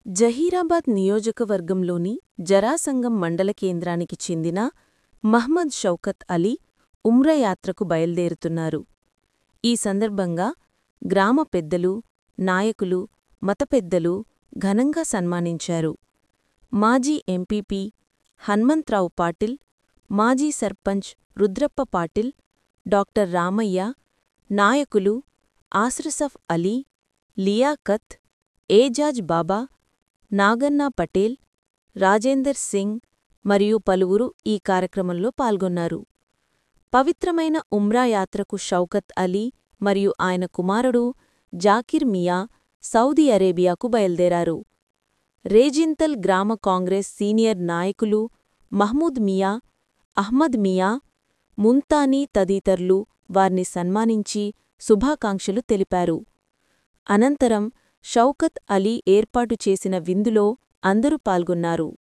జహీరాబాద్ నియోజకవర్గంలోని జరాసంగం మండల కేంద్రానికి చెందిన మహ్మద్ షౌకత్ అలీ ఉమ్రా యాత్రకు బయల్దేరుతున్నారు ఈ సందర్భంగా గ్రామ పెద్దలు నాయకులు మత పెద్దలు ఘనంగా సన్మానించారు మాజీ ఎంపీపీ హన్మంత్రావు పాటిల్ మాజీ సర్పంచ్ రుద్రప్ప పాటిల్ డాక్టర్ రామయ్య నాయకులు ఆస్రసఫ్ అలీ లియాకత్ ఏజాజ్ బాబా నాగన్నా పటేల్ రాజేందర్ సింగ్ మరియు పలువురు ఈ కార్యక్రమంలో పాల్గొన్నారు పవిత్రమైన ఉమ్రా యాత్రకు షౌకత్ అలీ మరియు ఆయన కుమారుడు జాకిర్ మియా సౌదీ అరేబియాకు బయల్దేరారు రేజింతల్ గ్రామ కాంగ్రెస్ సీనియర్ నాయకులు మహ్మూద్ మియా అహ్మద్ మియా ముంతానీ తదితరులు వారిని సన్మానించి శుభాకాంక్షలు తెలిపారు అనంతరం షౌకత్ అలీ ఏర్పాటు చేసిన విందులో అందరూ పాల్గొన్నారు